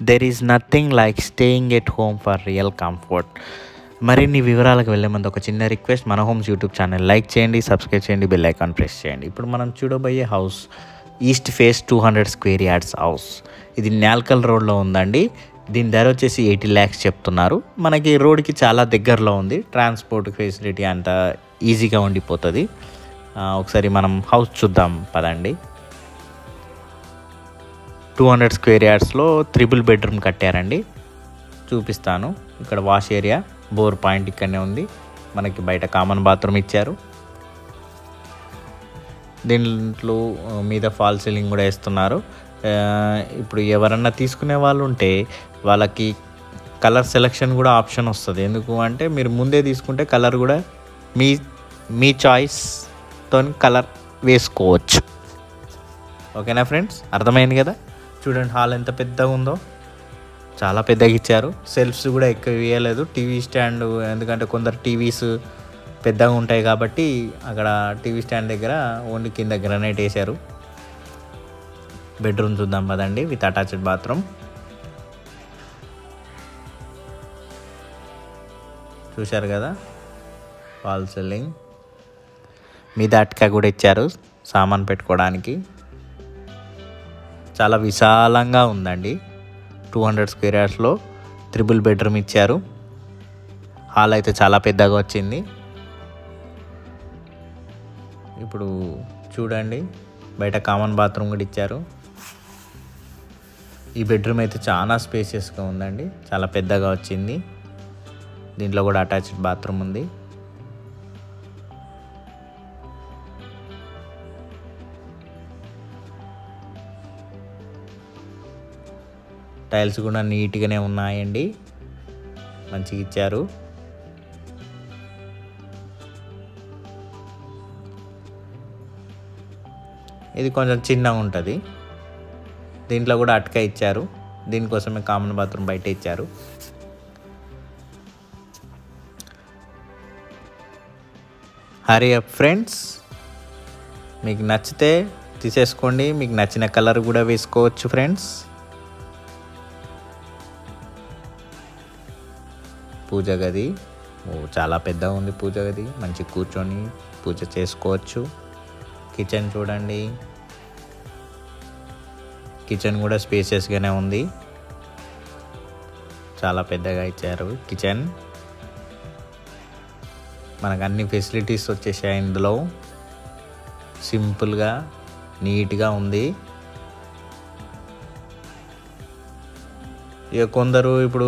there is nothing like staying at home for real comfort మరిన్ని వివరాలకు వెళ్ళే ముందు ఒక చిన్న రిక్వెస్ట్ మన హోమ్స్ యూట్యూబ్ ఛానల్ లైక్ చేయండి సబ్స్క్రైబ్ చేయండి బెల్ ఐకాన్ ప్రెస్ చేయండి ఇప్పుడు మనం చూడబోయే house east face two hundred square yards house ఇది నాల్కల్ రోడ్లో ఉందండి దీని ధర వచ్చేసి ఎయిటీ ల్యాక్స్ చెప్తున్నారు మనకి రోడ్కి చాలా దగ్గరలో ఉంది ట్రాన్స్పోర్ట్ ఫెసిలిటీ అంత ఈజీగా ఉండిపోతుంది ఆ, ఒకసారి మనం హౌస్ చూద్దాం పదండి టూ హండ్రెడ్ స్క్వేర్ యార్డ్స్లో త్రిబుల్ బెడ్రూమ్ కట్టారండి చూపిస్తాను ఇక్కడ వాష్ ఏరియా బోర్ పాయింట్ ఇక్కడనే ఉంది మనకి బయట కామన్ బాత్రూమ్ ఇచ్చారు దీంట్లో ఆ, మీద ఫాల్ సీలింగ్ కూడా వేస్తున్నారు ఆ, ఇప్పుడు ఎవరన్నా తీసుకునే వాళ్ళు ఉంటే వాళ్ళకి కలర్ సెలెక్షన్ కూడా ఆప్షన్ వస్తుంది ఎందుకు అంటే మీరు ముందే తీసుకుంటే కలర్ కూడా మీ మీ చాయిస్తో కలర్ వేసుకోవచ్చు ఓకేనా ఫ్రెండ్స్ అర్థమైంది కదా చూడండి హాల్ ఎంత పెద్దగా ఉందో చాలా పెద్దగా ఇచ్చారు సెల్ఫ్స్ కూడా ఎక్కువ వేయలేదు టీవీ స్టాండ్ ఎందుకంటే కొందరు టీవీస్ పెద్దగా ఉంటాయి కాబట్టి అక్కడ టీవీ స్టాండ్ దగ్గర ఓన్లీ కింద గ్రనైట్ వేశారు బెడ్రూమ్ చూద్దాం పదండి విత్ అటాచ్డ్ బాత్రూమ్ చూశారు కదా వాల్ సెల్లింగ్ మీద అట్కా కూడా ఇచ్చారు సామాన్ పెట్టుకోవడానికి చాలా విశాలంగా ఉందండి టూ హండ్రెడ్ స్క్వేర్ యార్డ్స్లో త్రిబుల్ బెడ్రూమ్ ఇచ్చారు హాల్ అయితే చాలా పెద్దగా వచ్చింది ఇప్పుడు చూడండి బయట కామన్ బాత్రూమ్ కూడా ఇచ్చారు ఈ బెడ్రూమ్ అయితే చాలా స్పేసియస్గా ఉందండి చాలా పెద్దగా వచ్చింది దీంట్లో కూడా అటాచ్డ్ బాత్రూమ్ ఉంది టైల్స్ కూడా నీట్గానే ఉన్నాయండి మంచిగా ఇచ్చారు ఇది కొంచెం చిన్నగా ఉంటుంది దీంట్లో కూడా అటక ఇచ్చారు దీనికోసమే కామన్ బాత్రూమ్ బయట ఇచ్చారు హరి అప్ ఫ్రెండ్స్ మీకు నచ్చితే తీసేసుకోండి మీకు నచ్చిన కలర్ కూడా వేసుకోవచ్చు ఫ్రెండ్స్ పూజ గది ఓ చాలా పెద్దగా ఉంది పూజ గది మంచి కూర్చొని పూజ చేసుకోవచ్చు కిచెన్ చూడండి కిచెన్ కూడా స్పేసియస్గానే ఉంది చాలా పెద్దగా ఇచ్చారు కిచెన్ మనకు అన్ని ఫెసిలిటీస్ వచ్చేసాయి ఇందులో సింపుల్గా నీట్గా ఉంది ఇక కొందరు ఇప్పుడు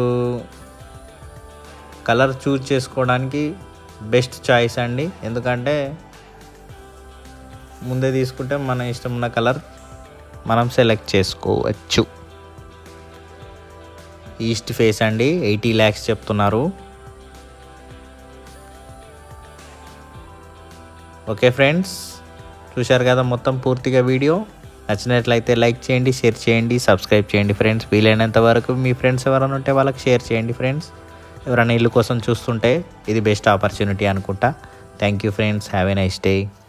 కలర్ చూజ్ చేసుకోవడానికి బెస్ట్ చాయిస్ అండి ఎందుకంటే ముందే తీసుకుంటే మన ఇష్టం ఉన్న కలర్ మనం సెలెక్ట్ చేసుకోవచ్చు ఈస్ట్ ఫేస్ అండి ఎయిటీ ల్యాక్స్ చెప్తున్నారు ఓకే ఫ్రెండ్స్ చూశారు కదా మొత్తం పూర్తిగా వీడియో నచ్చినట్లయితే లైక్ చేయండి షేర్ చేయండి సబ్స్క్రైబ్ చేయండి ఫ్రెండ్స్ వీలైనంత వరకు మీ ఫ్రెండ్స్ ఎవరైనా ఉంటే వాళ్ళకి షేర్ చేయండి ఫ్రెండ్స్ ఎవరైనా ఇల్లు కోసం చూస్తుంటే ఇది బెస్ట్ ఆపర్చునిటీ అనుకుంటా thank you friends have a nice day